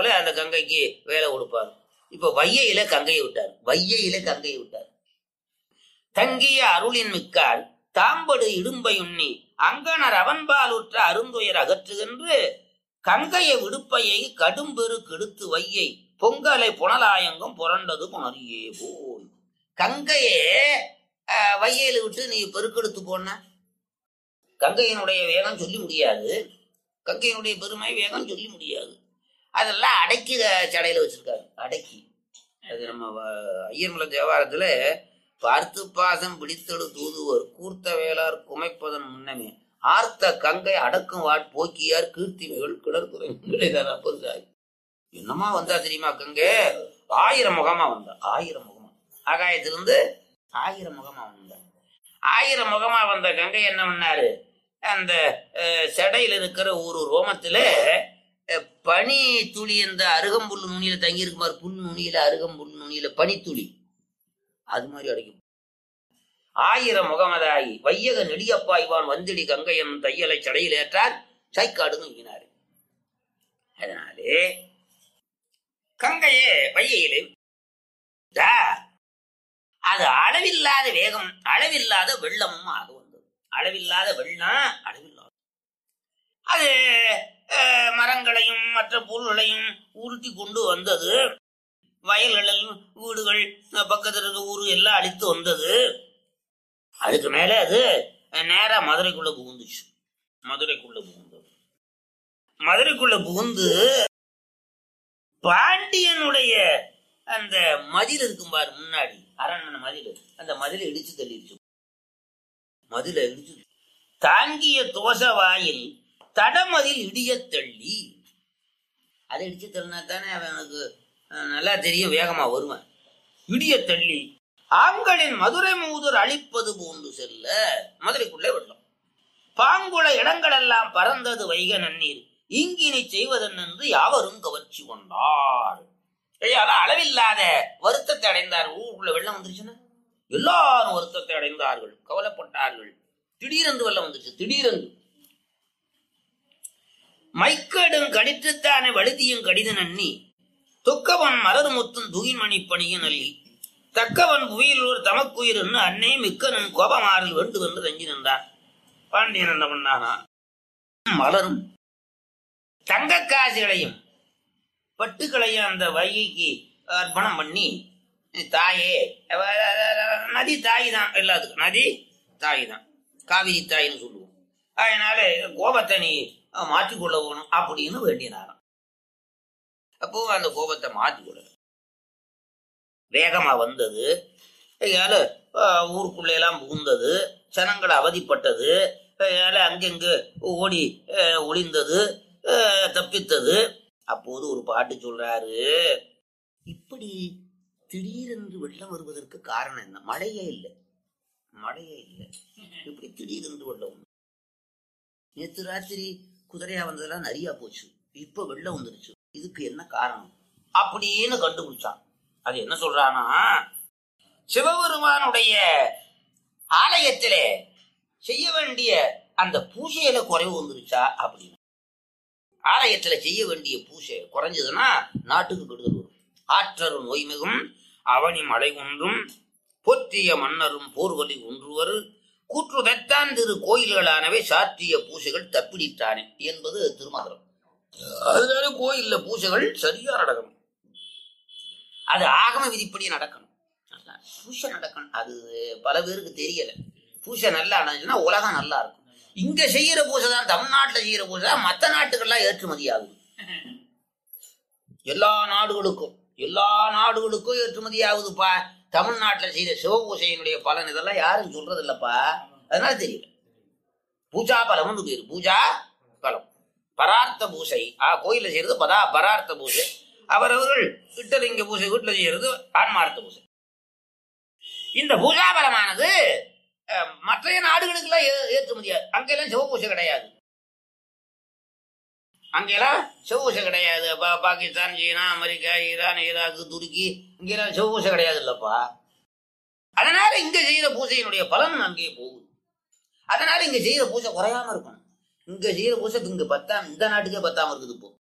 தகுந்தாப்புல அந்த கங்கைக்கு வேலை கொடுப்பார் இப்ப வையையில கங்கையை விட்டார் வையையில கங்கையை விட்டார் தங்கிய அருளின் மிக்கார் தாம்படு இடும்பை உண்ணி அங்கனர் அவன்பால் உற்ற அருந்துயர் அகற்றுகின்று கங்கையை விடுப்பையை கடும்பெரு கெடுத்து வையை பொங்கலை புனலாயங்கம் புரண்டது புணரியே போல் கங்கையே அஹ், வையையில விட்டு நீ பெருக்கெடுத்து போன கங்கையினுடைய வேகம் சொல்லி முடியாது கங்கையினுடைய பெருமை வேகம் சொல்லி முடியாது அதெல்லாம் அடக்கி சடையில வச்சிருக்காரு அடக்கி அது நம்ம வ- ஐயர்மலை தேவாரத்துல பார்த்து பாசம் பிடித்தெழு தூதுவர் கூர்த்த வேளார் குமைப்பதன் முன்னமே ஆர்த்த கங்கை அடக்கும் வாட் போக்கியார் கீர்த்திமைகள் கிளர்குறை அப்போதாய் என்னமா வந்தா தெரியுமா கங்கை ஆயிரம் முகமா வந்தா ஆயிரம் முகமா ஆகாயத்திலிருந்து ஆயிரம் முகமா வந்தா ஆயிரம் முகமா வந்த கங்கை என்ன பண்ணாரு அந்த அஹ், செடையில இருக்கிற ஒரு ரோமத்துல அஹ், பனி துளி இந்த அருகம்புல் நுனியில தங்கி இருக்குமாறு புல் நுனியில அருகம்புல் நுனியில பனித்துளி அது மாதிரி அடைக்கும் ஆயிரம் முகமதாயி வையக நெடியப்பாய்வான் வந்திடி கங்கையன் தையலை சடையில் ஏற்றார் சைக்காடுன்னு இங்கினாரு அதனாலே கங்கையே வையையிலே தா, அது அளவில்லாத வேகம் அளவில்லாத வெள்ளமும் ஆக வந்தது அளவில்லாத வெள்ளம் அளவில்லாத அது அஹ், மரங்களையும் மற்ற பொருள்களையும் உருட்டி கொண்டு வந்தது வயல்களில் வீடுகள் அஹ், பக்கத்துல இருக்க ஊரு எல்லாம் அழித்து வந்தது அதுக்கு மேல அது அஹ், நேரா மதுரைக்குள்ள புகுந்துச்சு மதுரைக்குள்ள புகுந்தது மதுரைக்குள்ள புகுந்து பாண்டியனுடைய அந்த மதில் இருக்கும் பாரு முன்னாடி அரண்மனை மதில் அந்த மதிலை இடிச்சு தள்ளிடுச்சு மதில இடிச்சு தாங்கிய தோச வாயில் தடமதில் இடிய தள்ளி அதை இடிச்சு தள்ளினா தானே அவனுக்கு அஹ், நல்லா தெரியும் வேகமா வருவான் இடிய தள்ளி ஆண்களின் மதுரை மூதர் அழிப்பது போன்று செல்ல மதுரைக்குள்ளே வெள்ளம் பாங்குள இடங்களெல்லாம் பறந்தது வைக நன்னீர் இங்கினி செய்வதன் என்று யாவரும் கவர்ச்சி கொண்டார் ஐயா, அதான் அளவில்லாத வருத்தத்தை அடைந்தார் ஊருக்குள்ள வெள்ளம் வந்துருச்சுன்னா எல்லாரும் வருத்தத்தை அடைந்தார்கள் கவலைப்பட்டார்கள் திடீரென்று வெள்ளம் வந்துருச்சு திடீரென்று மைக்கடும் கடித்துத்தானே வழுதியும் கடித நன்னி தொக்கவன் மலர் முத்தும் துகின்மணி பணியும் நல்லி தக்கவன் புவியிலூர் தமக்குயிர் என்று அன்னை மிக்கனன் கோபமாறில் வேண்டு என்று தங்கி நின்றான் பாண்டியன் என்ன பண்ணானா மலரும் தங்க காசுகளையும் பட்டுக்களையும் அந்த வைகைக்கு அர்ப்பணம் பண்ணி தாயே அவ- நதி தாய் தான் எல்லாத்துக்கும் நதி தாய் தான் காவிரி தாயின்னு சொல்லுவோம் அதனால கோபத்தை நீ அஹ், மாற்றிக்கொள்ள வேணும் அப்படின்னு வேண்டினாராம் அப்போ அந்த கோபத்தை மாற்றிக்கொள்ள வேகமா வந்தது அதனால அஹ், ஊருக்குள்ள எல்லாம் புகுந்தது ஜனங்கள் அவதிப்பட்டது அதனால அங்கெங்கு ஓடி அஹ், ஒளிந்தது அஹ், தப்பித்தது அப்போது ஒரு பாட்டு சொல்றாரு இப்படி திடீரென்று வெள்ளம் வருவதற்கு காரணம் என்ன மழையே இல்லை மழையே இல்லை இப்படி திடீரென்று வெள்ளம் வந்து நேற்று ராத்திரி குதிரையா வந்ததெல்லாம் நிறைய போச்சு இப்ப வெள்ளம் வந்துருச்சு இதுக்கு என்ன காரணம் அப்படின்னு கண்டுபிடிச்சான் அது என்ன சொல்றானா சிவபெருமானுடைய ஆலயத்திலே செய்ய வேண்டிய அந்த பூஜையில குறைவு வந்துருச்சா அப்படின்னு ஆலயத்துல செய்ய வேண்டிய பூஜை குறைஞ்சதுன்னா நாட்டுக்கு கெடுதல் வரும் ஆற்றரு நோய்மிகும் அவனி மலை ஒன்றும் போற்றிய மன்னரும் போர்வலி ஒன்றுவர் கூற்று வெத்தான் திரு கோயில்களானவை சாற்றிய பூசைகள் தப்பிடித்தானே என்பது திருமந்திரம் அதனால கோயில்ல பூசைகள் சரியா நடக்கணும் அது ஆகம விதிப்படி நடக்கணும் நல்லா பூசை நடக்கணும் அது பல பேருக்கு தெரியல பூசை நல்லா நடந்துச்சுன்னா உலகம் நல்லா இருக்கும் இங்க செய்யற பூசை தான் தமிழ்நாட்டுல செய்யற பூசை தான் மற்ற நாட்டுக்கெல்லாம் ஏற்றுமதி ஆகுது எல்லா நாடுகளுக்கும் எல்லா நாடுகளுக்கும் ஏற்றுமதி ஆகுதுப்பா தமிழ்நாட்டுல செய்யற சிவபூசையினுடைய பலன் இதெல்லாம் யாரும் சொல்றது இல்லப்பா அதனால தெரியல பூஜா பலம்னு பேரு பூஜா பலம் பரார்த்த பூசை ஆ கோயில்ல செய்யறது பதா பரார்த்த பூசை அவரவர்கள் விட்டலிங்க பூசை வீட்டுல செய்யறது ஆன்மார்த்த பூசை இந்த பூஜா பலமானது அஹ், மற்றைய நாடுகளுக்கெல்லாம் ஏ- ஏற்றுமதி அங்கெல்லாம் சிவபூசை கிடையாது அங்கெல்லாம் சிவபூசை கிடையாது பா- பாகிஸ்தான் சீனா அமெரிக்கா ஈரான் ஈராக்கு துருக்கி இங்கெல்லாம் சிவபூசை கிடையாது இல்லப்பா அதனால இங்க செய்யற பூசையினுடைய பலன் அங்கே போகுது அதனால இங்க செய்யற பூசை குறையாம இருக்கணும் இங்க செய்யற பூசை இங்க பத்தாம இந்த நாட்டுக்கே பத்தாம இருக்குது இப்போ